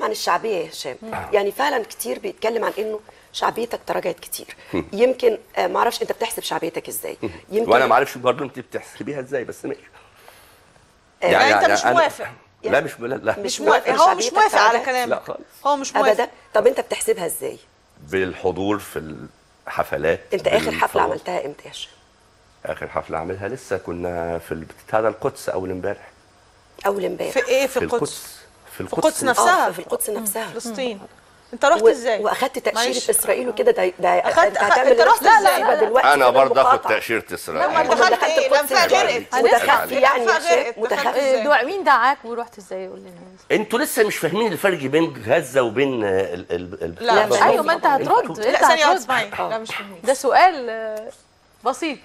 عن الشعبيه يا هشام يعني فعلا كتير بيتكلم عن انه شعبيتك تراجعت كتير يمكن آه، ما اعرفش انت بتحسب شعبيتك ازاي يمكن وانا ما اعرفش برضه انت بتحسبيها ازاي بس ماشي آه، يعني أنت مش أنا- موافق. لا مش لا, لا مش مش موافق موافق هو مش شعبيتك موافق على تراجعت؟ كلامك لا خالص. هو مش موافق ابدا طب انت بتحسبها ازاي بالحضور في الحفلات انت اخر حفله بالفضاء. عملتها امتى يا هشام اخر حفله عاملها لسه كنا في بتاع ده القدس اول امبارح اول امبارح في ايه في القدس في في القدس نفسها آه، في القدس نفسها فلسطين انت رحت و- ازاي واخدت تاشيره معلش. اسرائيل وكده ده ده أخدت- انت هتعمل أنت رحت لا إزاي؟ لا لا دلوقتي انا في برضه اخد المقاطعة. تاشيره لما اسرائيل دخلت دخلت ايه القدس لما إزاي؟ غرقت متخفي يعني يا لما هشام غرقت. متخفي دخلت إيه، إزاي؟ دعاء مين دعاك ورحت ازاي قول لنا انتوا لسه مش فاهمين الفرق بين غزه وبين ال ال ال لا، مش ايوه ما انت هترد لا انت ثانية واحدة هترد اسمعي لا مش فاهمين ده سؤال آه، بسيط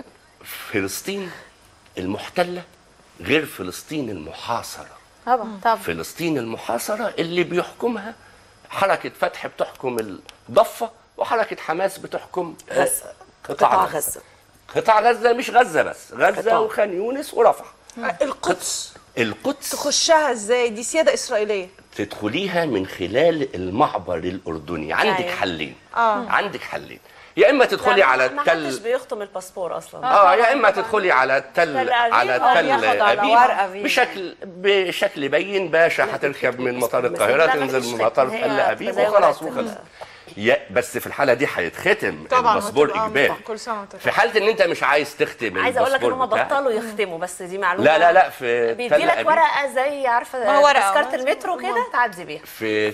فلسطين المحتله غير فلسطين المحاصره طبعا طبعا فلسطين المحاصره اللي بيحكمها حركه فتح بتحكم الضفه وحركه حماس بتحكم آه، غزة. قطاع قطاع غزه غزه قطاع غزه مش غزه بس غزه قطاع. وخان يونس ورفح القدس القدس تخشها ازاي دي سياده اسرائيليه تدخليها من خلال المعبر الاردني عندك أيوة. حلين آه. عندك حلين يا اما تدخلي على ما حدش التل بيخطم الباسبور اصلا اه يا اما تدخلي على التل تل أبيب، على آه، التل ياخد على ابيب ورق أبيب. بشكل بشكل بين باشا هتركب من مطار القاهره لا، تنزل مفيش من مطار هي تل ابيب زي وخلاص ورقة وخلص يا بس في الحاله دي هيتختم طبعا الباسبور هتبقى- اجباري كل سنه وانت في حاله ان انت مش عايز تختم عايزه اقول لك ان الباسبور هم بتاعك بطلوا يختموا بس دي معلومه لا لا لا في بيدي تل لك ابيب ورقه زي عارفه ما هو ورقة. تذكره المترو كده تعدي بيها في ف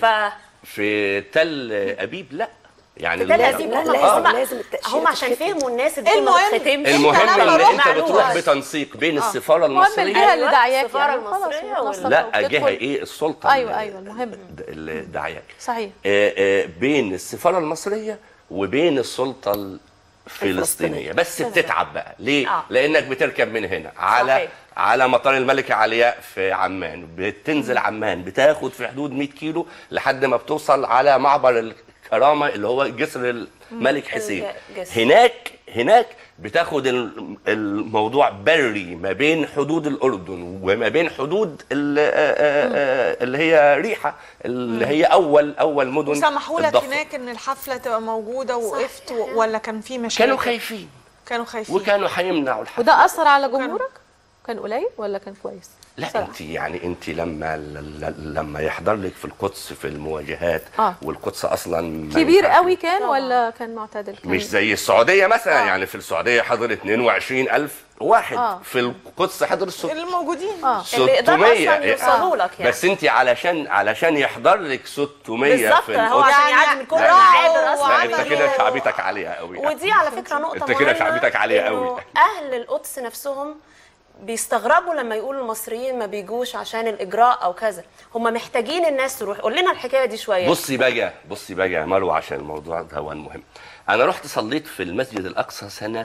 في تل ابيب لا يعني ده ال- لازم لا، هم لازم- هم لازم التأشيرة هم عشان تتختم. فهموا الناس اللي ما المهم- بتختمش المهم لما ان انت رحت بتروح معلومة. بتنسيق بين السفاره المهم المصريه الجهه اللي أيوة، دعياك السفارة يعني خلاص المصرية بتنسق لا وبتدخل. جهه ايه السلطه ايوه اللي- ايوه المهم اللي دعياك صحيح آه، آه، بين السفاره المصريه وبين السلطه الفلسطينيه بس بتتعب بقى ليه آه. لانك بتركب من هنا على صحيح. على مطار الملكه علياء في عمان بتنزل عمان بتاخد في حدود 100 كيلو لحد ما بتوصل على معبر الكرامه اللي هو جسر الملك حسين الجسر. هناك هناك بتاخد ال- الموضوع بري ما بين حدود الاردن وما بين حدود ال- آه، آه، آه، اللي هي ريحه اللي هي اول اول مدن وسمحوا لك الضفة. هناك ان الحفله تبقى موجوده وقفت و- ولا كان في مشاكل كانوا خايفين كانوا خايفين وكانوا هيمنعوا الحفله وده اثر على جمهورك كان قليل ولا كان كويس لا صراحة. انت يعني انت لما ل- ل- لما يحضر لك في القدس في المواجهات آه. والقدس اصلا ما كبير ينفعش- قوي كان ولا كان معتدل كان مش زي السعوديه مثلا يعني في السعوديه حضر 22000 واحد آه. في القدس حضر ست- اللي موجودين اه اللي يقدروا 600 أصلاً يوصلوا لك يعني. بس انت علشان علشان يحضر لك 600 بالظبط في هو القدس عشان يعني يعدي من كل لا. عابر لا اصلا انت كده شعبيتك عاليه قوي ودي على فكره نقطه انت كده مهمة شعبيتك عالية إنه قوي. اهل القدس نفسهم بيستغربوا لما يقولوا المصريين ما بيجوش عشان الاجراء او كذا هم محتاجين الناس تروح قول لنا الحكايه دي شويه بصي بقى بصي بقى يا مروه عشان الموضوع ده هو المهم انا رحت صليت في المسجد الاقصى سنه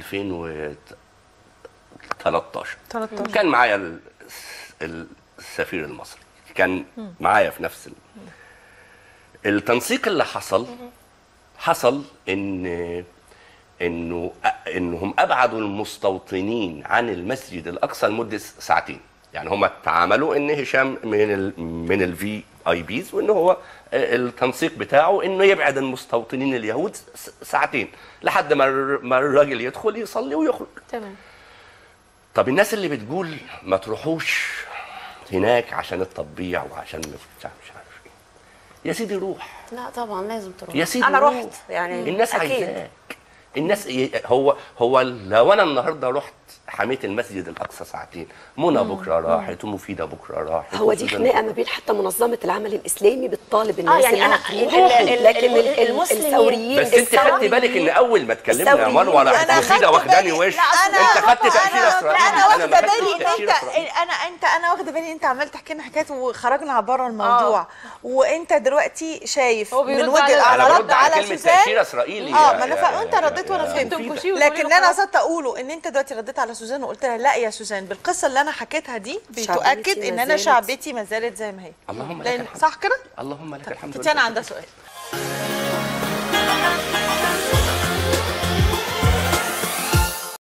2013 13 كان معايا ال- السفير المصري كان معايا في نفس ال... التنسيق اللي حصل حصل ان انه انهم ابعدوا المستوطنين عن المسجد الاقصى لمده ساعتين يعني هم تعاملوا ان هشام من ال من الفي اي بيز وان هو التنسيق بتاعه انه يبعد المستوطنين اليهود س- ساعتين لحد ما الر- ما الراجل يدخل يصلي ويخرج تمام طب الناس اللي بتقول ما تروحوش هناك عشان التطبيع وعشان مش عارف مش عارف ايه يا سيدي روح لا طبعا لازم تروح يا سيدي انا روح. رحت يعني الناس أكيد. عايزاك الناس ي- هو هو لو انا النهارده رحت حميت المسجد الاقصى ساعتين منى بكره راحت ومفيده بكره راحت هو دي وسوزان خناقه بكرة. ما بين حتى منظمه العمل الاسلامي بتطالب اه الناس يعني إنها انا تروح. ال- ال- لكن ال- ال- ال- المسلمين الثوريين بس انت خدت بالك ان اول ما اتكلمنا يا الثوريين. مروه راحت أنا مفيده خدت واخداني بالي- وش لا، أنا انت خدت أنا- تاشيره لا اسرائيل انا واخده ما بالي خدتش ان تأشيرة انت إسرائيل. انا انت انا واخده بالي ان انت عمال تحكي لنا حكايات وخرجنا بره الموضوع وانت دلوقتي شايف هو من بيرد وجهه على- انا على برد رد على على كلمه سوزان تاشيره اسرائيلي اه يا- ما انا يا- فا... يا- وانت يا- رديت وانا يا فهمت مفيدة. تنكشيه وتقولي لكن له انا خلاص. قصدت اقوله ان انت دلوقتي رديت على سوزان وقلت لها لا يا سوزان بالقصه اللي انا حكيتها دي شعبيتي بتؤكد ان ما انا زالت- شعبيتي ما زالت زي ما هي اللهم لك لان الحمد صح كده اللهم لك الحمد تتيانا عندها سؤال